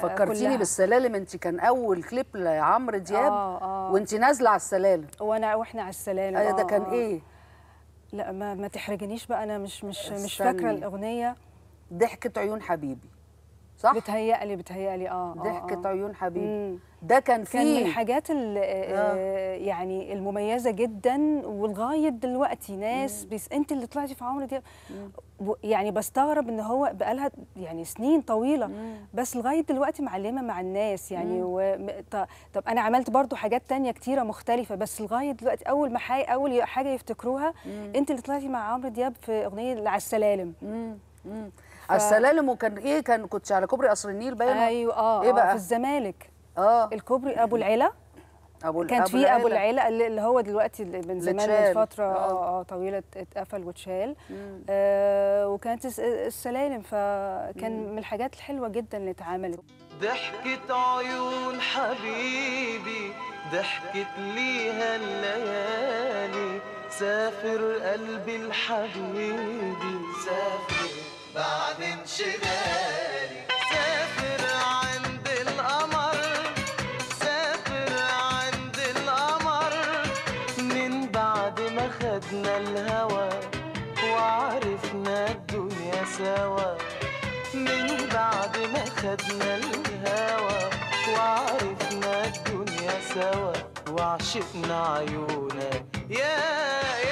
فكرتيني كلها. بالسلالم انت كان اول كليب لعمرو دياب آه، آه. وانت نازله على السلالم وانا واحنا على السلالم آه، ده آه، كان آه. ايه لا ما, ما تحرجنيش بقى انا مش مش مش استني. فاكره الاغنيه ضحكه عيون حبيبي صح بتهيألي بتهيألي اه آه، ضحكه آه. عيون حبيبي مم. ده كان كان من فيه الحاجات ال- آه، يعني المميزه جدا ولغايه دلوقتي ناس بيس انت اللي طلعتي في عمرو دياب و- يعني بستغرب ان هو بقالها يعني سنين طويله بس لغايه دلوقتي معلمه مع الناس يعني و... ط- طب انا عملت برضو حاجات تانية كتيره مختلفه بس لغايه دلوقتي اول ما حي... اول حاجه يفتكروها انت اللي طلعتي مع عمرو دياب في اغنيه اللي على السلالم مم. مم. على السلالم وكان ايه كان كنت على كوبري قصر النيل باين ايوه اه ايه آه، بقى في الزمالك اه الكوبري ابو العلا ابو كانت في ابو العيله اللي اللي هو دلوقتي اللي من اللي زمان اتشال. من فتره آه. اه اه طويله ات- اتقفل واتشال آه وكانت الس- السلالم فكان من الحاجات الحلوه جدا اللي اتعملت ضحكة عيون حبيبي ضحكت ليها الليالي سافر قلبي الحبيبي سافر بعد انشغالي سافر عند القمر سافر عند القمر من بعد ما خدنا الهوى وعرفنا الدنيا سوا من بعد ما خدنا الهوى وعرفنا الدنيا سوا وعشقنا عيونك يا